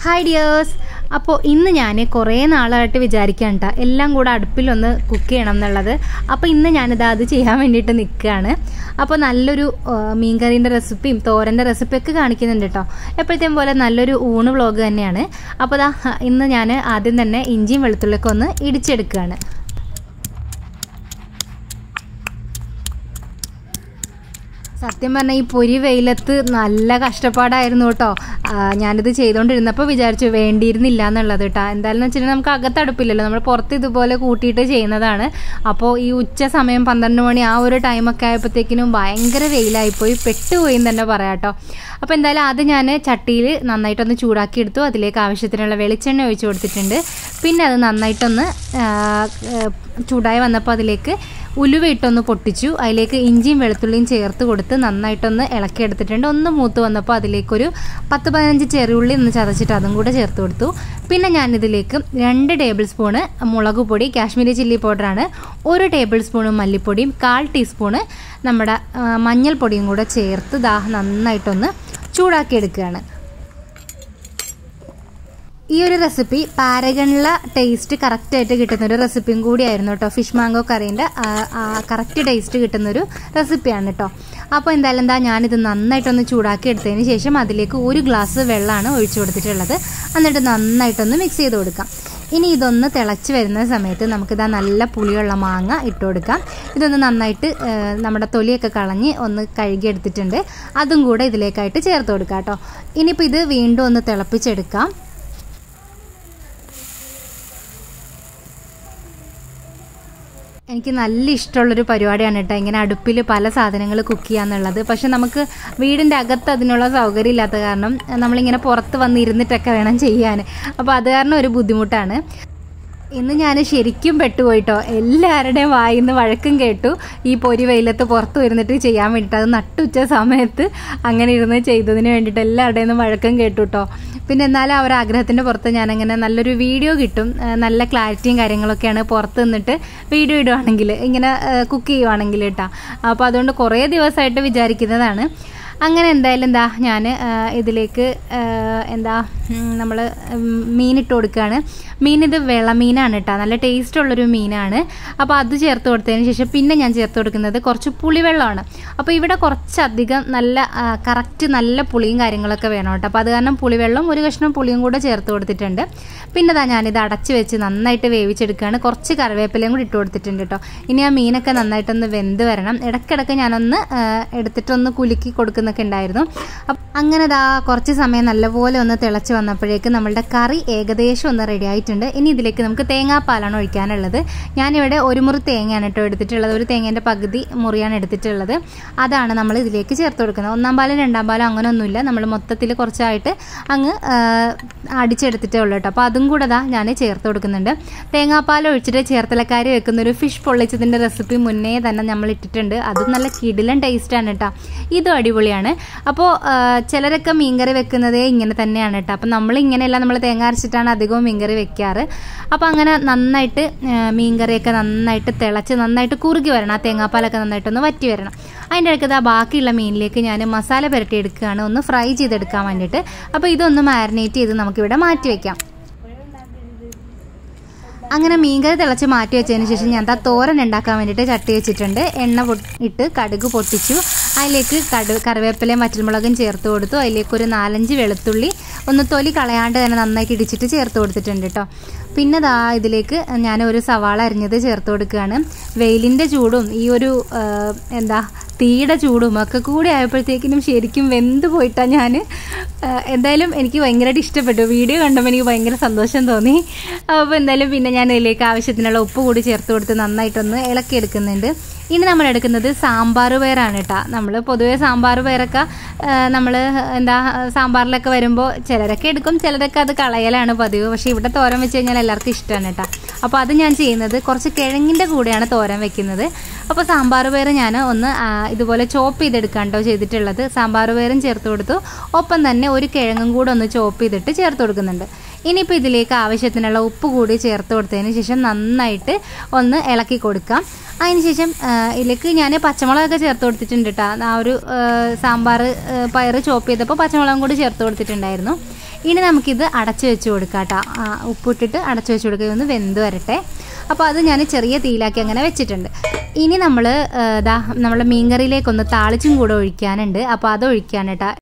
hi dears അപ്പോൾ ഇന്ന് ഞാൻ കുറേ നാളായിട്ട് വിചാരിക്കാൻ കേട്ടോ എല്ലാം കൂടെ അടുപ്പിലൊന്ന് കുക്ക് ചെയ്യണം എന്നുള്ളത് അപ്പോൾ ഇന്ന് ഞാനിത് അത് ചെയ്യാൻ വേണ്ടിയിട്ട് നിൽക്കുകയാണ് അപ്പോൾ നല്ലൊരു ആ, മീൻകറീൻ്റെ റെസിപ്പിയും തോരൻ്റെ റെസിപ്പിയൊക്കെ കാണിക്കുന്നുണ്ട് കേട്ടോ എപ്പോഴത്തേയും പോലെ നല്ലൊരു ഊണ് വ്ളോഗ് തന്നെയാണ് അപ്പോൾ ദാ ഇന്ന് ഞാൻ ആദ്യം തന്നെ ഇഞ്ചിയും വെളുത്തുള്ളിയൊക്കെ ഒന്ന് ഇടിച്ചെടുക്കുകയാണ് സത്യം പറഞ്ഞാൽ ഈ പൊരി വെയിലത്ത് നല്ല കഷ്ടപ്പാടായിരുന്നു കേട്ടോ ആ, ഞാനിത് ചെയ്തുകൊണ്ടിരുന്നപ്പോൾ വിചാരിച്ചു വേണ്ടിയിരുന്നില്ല എന്നുള്ളത് കേട്ടോ എന്തായാലും വെച്ചിട്ടുണ്ടെങ്കിൽ നമുക്ക് അകത്തടുപ്പില്ലല്ലോ നമ്മൾ പുറത്ത് ഇതുപോലെ കൂട്ടിയിട്ട് ചെയ്യുന്നതാണ് അപ്പോൾ ഈ ഉച്ച സമയം പന്ത്രണ്ട് മണി ആ ഒരു ടൈമൊക്കെ ആയപ്പോഴത്തേക്കിനും ഭയങ്കര വെയിലായിപ്പോയി പെട്ടുപോയി എന്ന് തന്നെ പറയാം കേട്ടോ അപ്പോൾ എന്തായാലും ആദ്യം ഞാൻ ചട്ടിയിൽ നന്നായിട്ടൊന്ന് ചൂടാക്കി എടുത്തു അതിലേക്ക് ആവശ്യത്തിനുള്ള വെളിച്ചെണ്ണ ഒഴിച്ചു കൊടുത്തിട്ടുണ്ട് പിന്നെ അത് നന്നായിട്ടൊന്ന് ആ, ആ, ചൂടായി വന്നപ്പോൾ അതിലേക്ക് ഉലുവ ഇട്ടൊന്ന് പൊട്ടിച്ചു അതിലേക്ക് ഇഞ്ചിയും വെളുത്തുള്ളിയും ചേർത്ത് കൊടുത്ത് നന്നായിട്ടൊന്ന് ഇളക്കി എടുത്തിട്ടുണ്ട് ഒന്ന് മൂത്ത് വന്നപ്പോൾ അതിലേക്കൊരു പത്ത് പതിനഞ്ച് ചെറിയുള്ളി ഒന്ന് ചതച്ചിട്ട് അതും കൂടെ ചേർത്ത് കൊടുത്തു പിന്നെ ഞാനിതിലേക്ക് രണ്ട് ടേബിൾ സ്പൂണ് മുളക് പൊടി കാശ്മീരി ചില്ലി പൗഡറാണ് ഒരു ടേബിൾ സ്പൂണ് മല്ലിപ്പൊടിയും കാൽ ടീസ്പൂണ് നമ്മുടെ ആ, മഞ്ഞൾപ്പൊടിയും കൂടെ ചേർത്ത് ദാ നന്നായിട്ടൊന്ന് ചൂടാക്കി എടുക്കുകയാണ് ഈ ഒരു റെസിപ്പി പാരഗണിലെ ടേസ്റ്റ് കറക്റ്റ് ആയിട്ട് കിട്ടുന്ന ഒരു റെസിപ്പിയും കൂടിയായിരുന്നു കേട്ടോ ഫിഷ് മാംഗോ കറീൻ്റെ കറക്റ്റ് ടേസ്റ്റ് കിട്ടുന്ന ഒരു റെസിപ്പിയാണ് കേട്ടോ അപ്പോൾ എന്തായാലും എന്താ ഞാനിത് നന്നായിട്ടൊന്ന് ചൂടാക്കി എടുത്തതിന് ശേഷം അതിലേക്ക് ഒരു ഗ്ലാസ് വെള്ളമാണ് ഒഴിച്ചു കൊടുത്തിട്ടുള്ളത് എന്നിട്ട് നന്നായിട്ടൊന്ന് മിക്സ് ചെയ്ത് കൊടുക്കാം ഇനി ഇതൊന്ന് തിളച്ച് വരുന്ന സമയത്ത് നമുക്കിതാ നല്ല പുളിയുള്ള മാങ്ങ ഇട്ട് കൊടുക്കാം ഇതൊന്ന് നന്നായിട്ട് ആ, നമ്മുടെ തൊലിയൊക്കെ കളഞ്ഞ് ഒന്ന് കഴുകി എടുത്തിട്ടുണ്ട് അതും കൂടെ ഇതിലേക്കായിട്ട് ചേർത്ത് കൊടുക്കാം കേട്ടോ ഇനിയിപ്പോൾ ഇത് വീണ്ടും ഒന്ന് തിളപ്പിച്ചെടുക്കാം എനിക്ക് നല്ല ഇഷ്ടമുള്ളൊരു പരിപാടിയാണ് കേട്ടോ ഇങ്ങനെ അടുപ്പിൽ പല സാധനങ്ങൾ കുക്ക് ചെയ്യാന്നുള്ളത് പക്ഷെ നമുക്ക് വീടിൻ്റെ അകത്ത് അതിനുള്ള സൗകര്യം ഇല്ലാത്ത കാരണം നമ്മളിങ്ങനെ പുറത്ത് വന്ന് ഇരുന്നിട്ടൊക്കെ വേണം ചെയ്യാൻ അപ്പോൾ അത് കാരണം ഒരു ബുദ്ധിമുട്ടാണ് ഇന്ന് ഞാൻ ശരിക്കും പെട്ടുപോയിട്ടോ എല്ലാവരുടെയും വായിന്ന് വഴക്കും കേട്ടു ഈ പൊരി വെയിലത്ത് പുറത്ത് വരുന്നിട്ട് ചെയ്യാൻ വേണ്ടിയിട്ട് അത് നട്ടുച്ച സമയത്ത് അങ്ങനെ ഇരുന്ന് ചെയ്തതിന് വേണ്ടിയിട്ട് എല്ലാവരുടെയും നിന്ന് വഴക്കം കേട്ടു കേട്ടോ പിന്നെ എന്നാലും അവർ ആഗ്രഹത്തിൻ്റെ പുറത്ത് ഞാനങ്ങനെ നല്ലൊരു വീഡിയോ കിട്ടും ആ, നല്ല ക്ലാരിറ്റിയും കാര്യങ്ങളൊക്കെയാണ് പുറത്ത് നിന്നിട്ട് വീഡിയോ ഇടുവാണെങ്കിൽ ഇങ്ങനെ കുക്ക് ചെയ്യുവാണെങ്കിൽ കേട്ടോ അപ്പോൾ അതുകൊണ്ട് കുറേ ദിവസമായിട്ട് വിചാരിക്കുന്നതാണ് അങ്ങനെ എന്തായാലും എന്താ ഞാൻ ഇതിലേക്ക് ആ, എന്താ നമ്മൾ മീനിട്ട് കൊടുക്കുകയാണ് മീൻ ഇത് വിളമീനാണ് കേട്ടോ നല്ല ടേസ്റ്റ് ഉള്ളൊരു മീനാണ് അപ്പോൾ അത് ചേർത്ത് കൊടുത്തതിന് ശേഷം പിന്നെ ഞാൻ ചേർത്ത് കൊടുക്കുന്നത് കുറച്ച് പുളിവെള്ളമാണ് അപ്പോൾ ഇവിടെ കുറച്ചധികം നല്ല കറക്റ്റ് നല്ല പുളിയും കാര്യങ്ങളൊക്കെ വേണം കേട്ടോ അപ്പോൾ അത് കാരണം പുളിവെള്ളം ഒരു കഷ്ണം പുളിയും കൂടെ ചേർത്ത് കൊടുത്തിട്ടുണ്ട് പിന്നെ ദാ ഞാനിത് അടച്ച് വെച്ച് നന്നായിട്ട് വേവിച്ചെടുക്കുകയാണ് കുറച്ച് കറിവേപ്പിലയും കൂടി ഇട്ട് കൊടുത്തിട്ടുണ്ട് കേട്ടോ ഇനി ആ മീനൊക്കെ നന്നായിട്ടൊന്ന് വെന്ത് വരണം ഇടയ്ക്കിടയ്ക്ക് ഞാനൊന്ന് ആ, എടുത്തിട്ടൊന്ന് കുലുക്കി കൊടുക്കുന്നൊക്കെ ഉണ്ടായിരുന്നു അപ്പം അങ്ങനെ ദാ കുറച്ച് സമയം നല്ലപോലെ ഒന്ന് തിളച്ച് വന്നപ്പോഴേക്ക് നമ്മളുടെ കറി ഏകദേശം ഒന്ന് റെഡി ആയിട്ടുണ്ട് ഇനി ഇതിലേക്ക് നമുക്ക് തേങ്ങാപ്പാലാണ് ഒഴിക്കാനുള്ളത് ഞാനിവിടെ ഒരു മുറി തേങ്ങയാണ് കേട്ടോ എടുത്തിട്ടുള്ളത് ഒരു തേങ്ങേൻ്റെ പകുതി മുറിയാണ് എടുത്തിട്ടുള്ളത് അതാണ് നമ്മൾ ഇതിലേക്ക് ചേർത്ത് കൊടുക്കുന്നത് ഒന്നാം പാലും രണ്ടാം പാലും അങ്ങനെ ഒന്നുമില്ല നമ്മൾ മൊത്തത്തിൽ കുറച്ചായിട്ട് അങ്ങ് ആ, അടിച്ചെടുത്തിട്ടേ ഉള്ളൂ കേട്ടോ അപ്പോൾ അതും കൂടെ ദാ ഞാൻ ചേർത്ത് കൊടുക്കുന്നുണ്ട് തേങ്ങാപ്പാൽ ഒഴിച്ചിട്ട് ചേർത്തലക്കാരി വെക്കുന്ന ഒരു ഫിഷ് പൊള്ളിച്ചതിൻ്റെ റെസിപ്പി മുന്നേ തന്നെ നമ്മൾ ഇട്ടിട്ടുണ്ട് അതും നല്ല കിടിലൻ ടേസ്റ്റാണ് കേട്ടോ ഇതും അടിപൊളിയാണ് അപ്പോൾ ആ, ചിലരൊക്കെ മീൻകറി വെക്കുന്നതേ ഇങ്ങനെ തന്നെയാണ് കേട്ടോ അപ്പോൾ നമ്മൾ ഇങ്ങനെയല്ല നമ്മൾ തേങ്ങ അരച്ചിട്ടാണ് അധികവും മീൻകറി വെക്കാറ് അപ്പോൾ അങ്ങനെ നന്നായിട്ട് ആ, മീൻകറിയൊക്കെ നന്നായിട്ട് തിളച്ച് നന്നായിട്ട് കുറുകി വരണം ആ തേങ്ങാപ്പാലൊക്കെ നന്നായിട്ടൊന്ന് വറ്റി വരണം അതിൻ്റെ ഇടയ്ക്ക് ആ ബാക്കിയുള്ള മീനിലേക്ക് ഞാൻ മസാല പുരട്ടി എടുക്കുകയാണ് ഒന്ന് ഫ്രൈ ചെയ്തെടുക്കാൻ വേണ്ടിയിട്ട് അപ്പോൾ ഇതൊന്ന് മാരിനേറ്റ് ചെയ്ത് നമുക്കിവിടെ മാറ്റി വയ്ക്കാം അങ്ങനെ മീൻകറി തിളച്ച് മാറ്റി വെച്ചതിന് ശേഷം ഞാൻ ദാ തോരൻ ഉണ്ടാക്കാൻ വേണ്ടിയിട്ട് ചട്ടി വെച്ചിട്ടുണ്ട് എണ്ണ പൊട്ടി ഇട്ട് കടുക് പൊട്ടിച്ചു അതിലേക്ക് കടു കറിവേപ്പിലയും വറ്റൽമുളകും ചേർത്ത് കൊടുത്തു അതിലേക്ക് ഒരു നാലഞ്ച് വെളുത്തുള്ളി ഒന്ന് തൊലി കളയാണ്ട് തന്നെ നന്നായിട്ട് ഇടിച്ചിട്ട് ചേർത്ത് കൊടുത്തിട്ടുണ്ട് കേട്ടോ പിന്നെ ദാ ഇതിലേക്ക് ഞാൻ ഒരു സവാള അരിഞ്ഞത് ചേർത്ത് കൊടുക്കുകയാണ് വെയിലിൻ്റെ ചൂടും ഈ ഒരു ആ, എന്താ തീയുടെ ചൂടും ഒക്കെ കൂടി ആയപ്പോഴത്തേക്കിനും ശരിക്കും വെന്ത് പോയിട്ടാണ് ഞാൻ എന്തായാലും എനിക്ക് ഭയങ്കരമായിട്ട് ഇഷ്ടപ്പെട്ടു വീഡിയോ കണ്ടപ്പോൾ എനിക്ക് ഭയങ്കര സന്തോഷം തോന്നി അപ്പോൾ എന്തായാലും പിന്നെ ഞാൻ ഇതിലേക്ക് ആവശ്യത്തിനുള്ള ഉപ്പ് കൂടി ചേർത്ത് കൊടുത്ത് നന്നായിട്ടൊന്ന് ഇളക്കിയെടുക്കുന്നുണ്ട് ഇനി നമ്മൾ എടുക്കുന്നത് സാമ്പാർ പയറാണ് കേട്ടോ നമ്മൾ പൊതുവേ സാമ്പാർ പയറൊക്കെ നമ്മൾ എന്താ സാമ്പാറിലൊക്കെ വരുമ്പോൾ ചിലരൊക്കെ എടുക്കും ചിലരൊക്കെ അത് കളയലാണ് പതിവ് പക്ഷേ ഇവിടെ തോരൻ വെച്ച് കഴിഞ്ഞാൽ എല്ലാവർക്കും ഇഷ്ടമാണ് കേട്ടോ അപ്പോൾ അത് ഞാൻ ചെയ്യുന്നത് കുറച്ച് കിഴങ്ങിൻ്റെ കൂടെയാണ് തോരൻ വെക്കുന്നത് അപ്പോൾ സാമ്പാർ പയർ ഞാൻ ഒന്ന് ആ, ഇതുപോലെ ചോപ്പ് ചെയ്തെടുക്കാൻ കേട്ടോ ചെയ്തിട്ടുള്ളത് സാമ്പാർ പയറും ചേർത്ത് കൊടുത്തു ഒപ്പം തന്നെ ഒരു കിഴങ്ങും കൂടെ ഒന്ന് ചോപ്പ് ചെയ്തിട്ട് ചേർത്ത് കൊടുക്കുന്നുണ്ട് ഇനിയിപ്പോൾ ഇതിലേക്ക് ആവശ്യത്തിനുള്ള ഉപ്പ് കൂടി ചേർത്ത് കൊടുത്തതിന് ശേഷം നന്നായിട്ട് ഒന്ന് ഇളക്കി കൊടുക്കാം അതിനുശേഷം ആ, ഇതിലേക്ക് ഞാൻ പച്ചമുളകൊക്കെ ചേർത്ത് കൊടുത്തിട്ടുണ്ട് കേട്ടോ ആ ഒരു ആ, സാമ്പാർ ആ, പയറ് ചോപ്പ് ചെയ്തപ്പോൾ പച്ചമുളകും കൂടി ചേർത്ത് കൊടുത്തിട്ടുണ്ടായിരുന്നു ഇനി നമുക്കിത് അടച്ചു വെച്ച് കൊടുക്കാം കേട്ടോ ഉപ്പിട്ടിട്ട് അടച്ചു വെച്ച് കൊടുക്കുക ഒന്ന് വെന്ത് വരട്ടെ അപ്പോൾ അത് ഞാൻ ചെറിയ തീയിലാക്കി അങ്ങനെ വെച്ചിട്ടുണ്ട് ഇനി നമ്മൾ ഇതാ നമ്മുടെ മീൻകറിയിലേക്കൊന്ന് താളിച്ചും കൂടെ ഒഴിക്കാനുണ്ട് അപ്പോൾ അത് ഒഴിക്കാൻ കേട്ടോ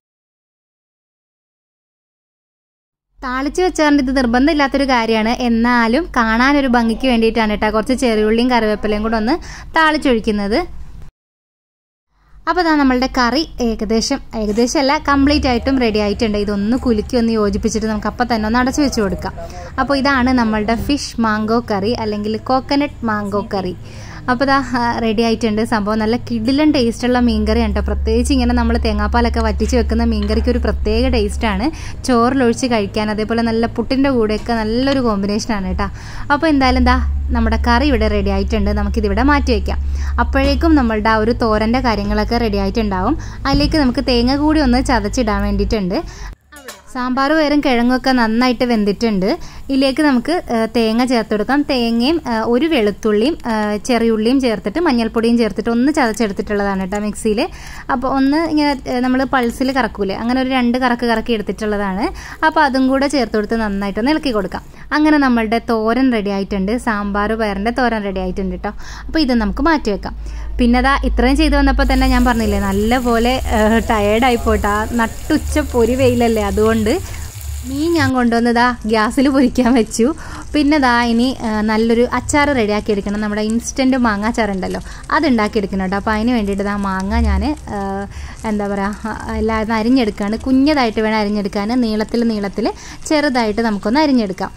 താളിച്ച് വെച്ചാണ്ട് ഇത് നിർബന്ധമില്ലാത്തൊരു കാര്യമാണ് എന്നാലും കാണാനൊരു ഭംഗിക്ക് വേണ്ടിയിട്ടാണ് കേട്ടോ കുറച്ച് ചെറിയുള്ളിയും കറിവേപ്പിലയും കൂടെ ഒന്ന് താളിച്ചൊഴിക്കുന്നത് അപ്പോൾ ഇതാ നമ്മളുടെ കറി ഏകദേശം ഏകദേശം അല്ല കംപ്ലീറ്റ് ആയിട്ടും റെഡി ആയിട്ടുണ്ട് ഇതൊന്ന് കുലുക്കി ഒന്ന് യോജിപ്പിച്ചിട്ട് നമുക്ക് അപ്പം തന്നെ ഒന്ന് അടച്ചു വെച്ച് കൊടുക്കാം അപ്പോൾ ഇതാണ് നമ്മളുടെ ഫിഷ് മാംഗോ കറി അല്ലെങ്കിൽ കോക്കനട്ട് മാംഗോ കറി അപ്പോൾ ഇതാ റെഡി ആയിട്ടുണ്ട് സംഭവം നല്ല കിടിലൻ ടേസ്റ്റുള്ള മീൻകറി കേട്ടോ പ്രത്യേകിച്ച് ഇങ്ങനെ നമ്മൾ തേങ്ങാപ്പാലൊക്കെ വറ്റിച്ച് വെക്കുന്ന മീൻകറിക്ക് ഒരു പ്രത്യേക ടേസ്റ്റാണ് ചോറിലൊഴിച്ച് കഴിക്കാൻ അതേപോലെ നല്ല പുട്ടിൻ്റെ കൂടെയൊക്കെ നല്ലൊരു കോമ്പിനേഷനാണ് കേട്ടോ അപ്പോൾ എന്തായാലും എന്താ നമ്മുടെ കറി ഇവിടെ റെഡി ആയിട്ടുണ്ട് നമുക്കിതിവിടെ മാറ്റി വയ്ക്കാം അപ്പോഴേക്കും നമ്മളുടെ ആ ഒരു തോരൻ്റെ കാര്യങ്ങളൊക്കെ റെഡി ആയിട്ടുണ്ടാവും അതിലേക്ക് നമുക്ക് തേങ്ങ കൂടി ഒന്ന് ചതച്ചിടാൻ വേണ്ടിയിട്ടുണ്ട് സാമ്പാർ വേറും കിഴങ്ങൊക്കെ നന്നായിട്ട് വെന്തിട്ടുണ്ട് ഇതിലേക്ക് നമുക്ക് തേങ്ങ ചേർത്ത് കൊടുക്കാം തേങ്ങയും ഒരു വെളുത്തുള്ളിയും ചെറിയുള്ളിയും ചേർത്തിട്ട് മഞ്ഞൾപ്പൊടിയും ചേർത്തിട്ട് ഒന്ന് ചതച്ചെടുത്തിട്ടുള്ളതാണ് കേട്ടോ മിക്സിയിൽ അപ്പോൾ ഒന്ന് ഇങ്ങനെ നമ്മൾ പൾസിൽ കറക്കൂലേ അങ്ങനെ ഒരു രണ്ട് കറക്ക് കറക്കി എടുത്തിട്ടുള്ളതാണ് അപ്പോൾ അതും കൂടെ ചേർത്ത് കൊടുത്ത് നന്നായിട്ടൊന്ന് ഇളക്കി കൊടുക്കാം അങ്ങനെ നമ്മളുടെ തോരൻ റെഡി ആയിട്ടുണ്ട് സാമ്പാർ പയറിൻ്റെ തോരൻ റെഡി ആയിട്ടുണ്ട് കേട്ടോ അപ്പോൾ ഇത് നമുക്ക് മാറ്റി വെക്കാം പിന്നെ അതാ ഇത്രയും ചെയ്തു വന്നപ്പോൾ തന്നെ ഞാൻ പറഞ്ഞില്ലേ നല്ലപോലെ ടയേർഡായി പോട്ടാ നട്ടുച്ച പൊരി വെയിലല്ലേ അതുകൊണ്ട് മീൻ ഞാൻ കൊണ്ടുവന്നതാ ഗ്യാസിൽ പൊരിക്കാൻ വെച്ചു പിന്നെ ദാ ഇനി നല്ലൊരു അച്ചാർ റെഡിയാക്കി എടുക്കണം നമ്മുടെ ഇൻസ്റ്റൻറ്റ് മാങ്ങ അച്ചാർ ഉണ്ടല്ലോ അത് ഉണ്ടാക്കിയെടുക്കണം കേട്ടോ അപ്പോൾ അതിന് വേണ്ടിയിട്ട് ദാ മാങ്ങ ഞാൻ എന്താ പറയുക എല്ലാവരും അരിഞ്ഞെടുക്കുകയാണ് കുഞ്ഞതായിട്ട് വേണം അരിഞ്ഞെടുക്കാൻ നീളത്തിൽ നീളത്തിൽ ചെറുതായിട്ട് നമുക്കൊന്ന് അരിഞ്ഞെടുക്കാം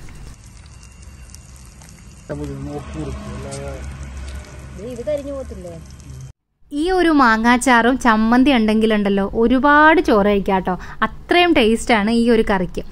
ഈ ഒരു മാങ്ങാച്ചാറും ചമ്മന്തി ഉണ്ടെങ്കിലുണ്ടല്ലോ ഒരുപാട് ചോറ് കഴിക്കാം കേട്ടോ അത്രയും ടേസ്റ്റാണ് ഈ ഒരു കറിക്ക്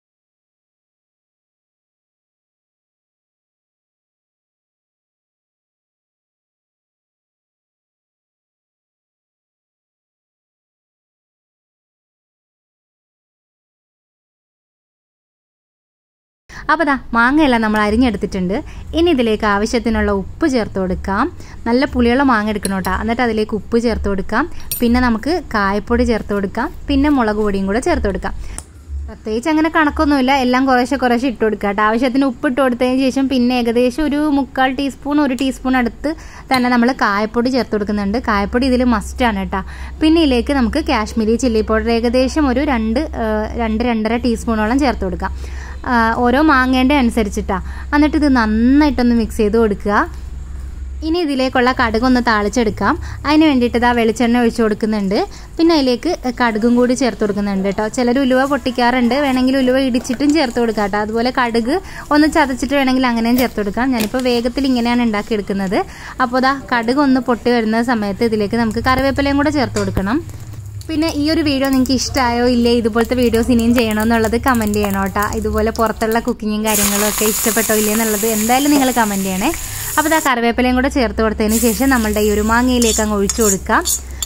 അപ്പോൾ ദാ മാങ്ങയെല്ലാം നമ്മൾ അരിഞ്ഞെടുത്തിട്ടുണ്ട് ഇനി ഇതിലേക്ക് ആവശ്യത്തിനുള്ള ഉപ്പ് ചേർത്ത് കൊടുക്കാം നല്ല പുളിയുള്ള മാങ്ങ എടുക്കണം കേട്ടോ എന്നിട്ട് അതിലേക്ക് ഉപ്പ് ചേർത്ത് കൊടുക്കാം പിന്നെ നമുക്ക് കായപ്പൊടി ചേർത്ത് കൊടുക്കാം പിന്നെ മുളക് പൊടിയും കൂടെ ചേർത്ത് കൊടുക്കാം പ്രത്യേകിച്ച് അങ്ങനെ കണക്കൊന്നുമില്ല എല്ലാം കുറേശ്ശെ കുറേശ്ശെ ഇട്ട് കൊടുക്കുക കേട്ടോ ആവശ്യത്തിന് ഉപ്പ് ഇട്ട് കൊടുത്തതിന് ശേഷം പിന്നെ ഏകദേശം ഒരു മുക്കാൽ ടീസ്പൂൺ ഒരു ടീസ്പൂൺ അടുത്ത് തന്നെ നമ്മൾ കായപ്പൊടി ചേർത്ത് കൊടുക്കുന്നുണ്ട് കായപ്പൊടി ഇതിൽ മസ്റ്റാണ് കേട്ടോ പിന്നെ ഇതിലേക്ക് നമുക്ക് കാശ്മീരി ചില്ലി പൗഡർ ഏകദേശം ഒരു രണ്ട് രണ്ട് രണ്ടര ടീസ്പൂണോളം ചേർത്ത് കൊടുക്കാം ഓരോ മാങ്ങേൻ്റെ അനുസരിച്ചിട്ടാണ് എന്നിട്ട് ഇത് നന്നായിട്ടൊന്ന് മിക്സ് ചെയ്ത് കൊടുക്കുക ഇനി ഇതിലേക്കുള്ള കടുകൊന്ന് താളിച്ചെടുക്കാം അതിന് വേണ്ടിയിട്ട് ഇതാ വെളിച്ചെണ്ണ ഒഴിച്ചു കൊടുക്കുന്നുണ്ട് പിന്നെ അതിലേക്ക് കടുകും കൂടി ചേർത്ത് കൊടുക്കുന്നുണ്ട് കേട്ടോ ചിലർ ഉലുവ പൊട്ടിക്കാറുണ്ട് വേണമെങ്കിൽ ഉലുവ ഇടിച്ചിട്ടും ചേർത്ത് കൊടുക്കാം കേട്ടോ അതുപോലെ കടുക് ഒന്ന് ചതച്ചിട്ട് വേണമെങ്കിൽ അങ്ങനെയും ചേർത്ത് കൊടുക്കാം ഞാനിപ്പോൾ വേഗത്തിൽ ഇങ്ങനെയാണ് ഉണ്ടാക്കിയെടുക്കുന്നത് അപ്പോൾ ഇതാ കടുക് ഒന്ന് പൊട്ടി വരുന്ന സമയത്ത് ഇതിലേക്ക് നമുക്ക് കറിവേപ്പിലയും കൂടെ ചേർത്ത് കൊടുക്കണം പിന്നെ ഈ ഒരു വീഡിയോ നിങ്ങൾക്ക് ഇഷ്ടമായോ ഇല്ലേ ഇതുപോലത്തെ വീഡിയോസ് ഇനിയും ചെയ്യണോ എന്നുള്ളത് കമൻറ്റ് ചെയ്യണം കേട്ടോ ഇതുപോലെ പുറത്തുള്ള കുക്കിങ്ങും കാര്യങ്ങളും ഒക്കെ ഇഷ്ടപ്പെട്ടോ ഇല്ലേ എന്നുള്ളത് എന്തായാലും നിങ്ങൾ കമൻറ്റ് ചെയ്യണേ അപ്പോൾ ഇതാ കറിവേപ്പിലയും കൂടെ ചേർത്ത് കൊടുത്തതിന് ശേഷം നമ്മളുടെ ഈ ഒരു മാങ്ങയിലേക്ക് അങ്ങ് ഒഴിച്ചു കൊടുക്കാം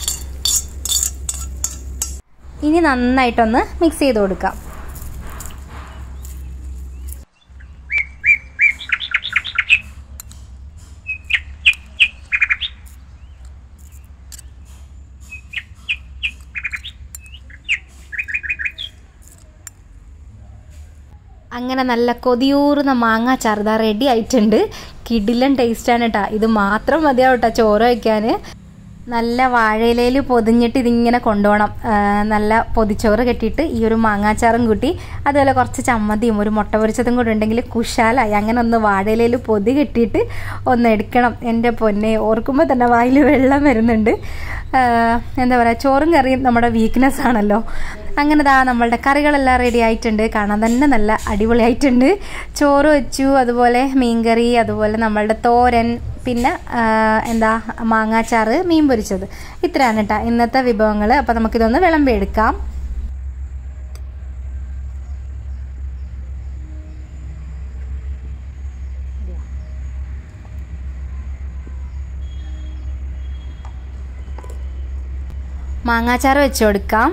ഇനി നന്നായിട്ടൊന്ന് മിക്സ് ചെയ്ത് കൊടുക്കാം അങ്ങനെ നല്ല കൊതിയൂറുന്ന മാങ്ങ ചറുത റെഡി ആയിട്ടുണ്ട് കിടിലൻ ടേസ്റ്റാണ് കേട്ടോ ഇത് മാത്രം മതിയാവും കേട്ടോ ചോറ് വയ്ക്കാൻ നല്ല വാഴയിലയിൽ പൊതിഞ്ഞിട്ട് ഇതിങ്ങനെ കൊണ്ടുപോകണം നല്ല പൊതിച്ചോറ് കെട്ടിയിട്ട് ഈ ഒരു മാങ്ങാച്ചാറും കൂട്ടി അതുപോലെ കുറച്ച് ചമ്മന്തിയും ഒരു മുട്ട പൊരിച്ചതും കൂടെ ഉണ്ടെങ്കിൽ കുശാലായി അങ്ങനെ ഒന്ന് വാഴയിലയിൽ പൊതി കെട്ടിയിട്ട് ഒന്ന് എടുക്കണം എൻ്റെ പൊന്നെ ഓർക്കുമ്പോൾ തന്നെ വായിൽ വെള്ളം വരുന്നുണ്ട് എന്താ പറയുക ചോറും കറിയും നമ്മുടെ വീക്ക്നെസ് ആണല്ലോ അങ്ങനെ ദാ നമ്മളുടെ കറികളെല്ലാം റെഡി ആയിട്ടുണ്ട് കാണാൻ തന്നെ നല്ല അടിപൊളിയായിട്ടുണ്ട് ചോറ് വെച്ചു അതുപോലെ മീൻകറി അതുപോലെ നമ്മളുടെ തോരൻ പിന്നെ എന്താ മാങ്ങാച്ചാറ് മീൻ പൊരിച്ചത് ഇത്രയാണ് കേട്ടോ ഇന്നത്തെ വിഭവങ്ങൾ അപ്പോൾ നമുക്കിതൊന്ന് വിളമ്പെടുക്കാം മാങ്ങാച്ചാറ് വെച്ച് കൊടുക്കാം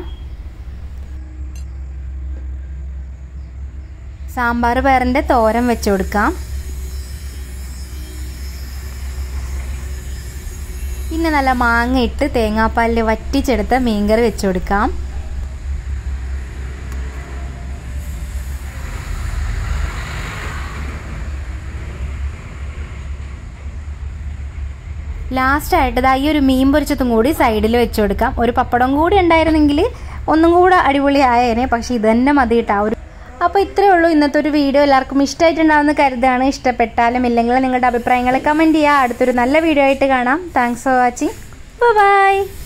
സാമ്പാർ പയറിൻ്റെ തോരൻ വെച്ച് കൊടുക്കാം പിന്നെ നല്ല മാങ്ങ ഇട്ട് തേങ്ങാപ്പാലിൽ വറ്റിച്ചെടുത്ത മീൻകറി വെച്ച് കൊടുക്കാം ലാസ്റ്റ് ആയിട്ട് ദാ ഈ ഒരു മീൻ പൊരിച്ചതും കൂടി സൈഡിൽ വെച്ച് കൊടുക്കാം ഒരു പപ്പടം കൂടി ഉണ്ടായിരുന്നെങ്കിൽ ഒന്നും കൂടെ അടിപൊളി ആയേനെ പക്ഷെ ഇത് തന്നെ മതി കേട്ടോ ഒരു അപ്പോൾ ഇത്രയേ ഉള്ളൂ ഇന്നത്തെ ഒരു വീഡിയോ എല്ലാവർക്കും ഇഷ്ടമായിട്ടുണ്ടാവുമെന്ന് കരുതാണ് ഇഷ്ടപ്പെട്ടാലും ഇല്ലെങ്കിൽ നിങ്ങളുടെ അഭിപ്രായങ്ങൾ കമൻറ്റ് ചെയ്യുക അടുത്തൊരു നല്ല വീഡിയോ ആയിട്ട് കാണാം താങ്ക്സ് ഫോർ വാച്ചിങ് ബൈ